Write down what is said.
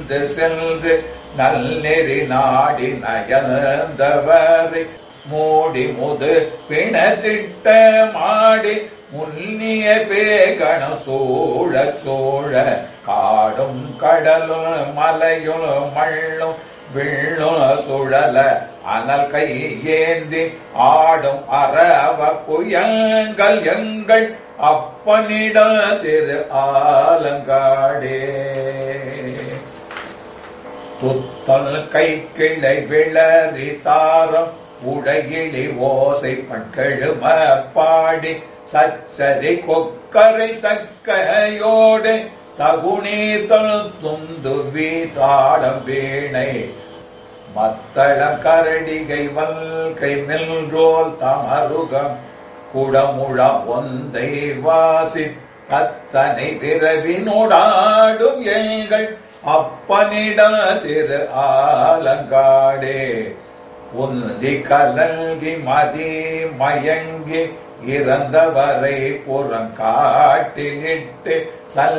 வந்து சென்று நல்லெறி நாடி நயந்தவரை மூடி முது பிணத்திட்ட மாடி முன்னிய பேகண சூழ சூழ காடும் கடலும் மலையும் மள்ளும் விள்ளும் சுழல அனல் கை ஏந்தி ஆடும் அரவ புயங்கள் எங்கள் அப்பனிட திரு ஆலங்காடே துத்தல் கை கிளை விளறி தாரம் உடையிலி ஓசை பண்கெழும பாடி சச்சரி கொக்கரை தக்கையோடு தகுநீதல் துந்து வீதாடம் வீணை மத்தளம் கரடிகை வல்கை மெல்ரோல் தமருகம் குடமுழ ஒந்தை வாசி அத்தனை விரவினோடாடும் எங்கள் அப்பனிட திரு ஆலங்காடே உந்தி கலங்கி மதி மயங்கி இறந்தவரை புறங்காட்டிலிட்டு சல்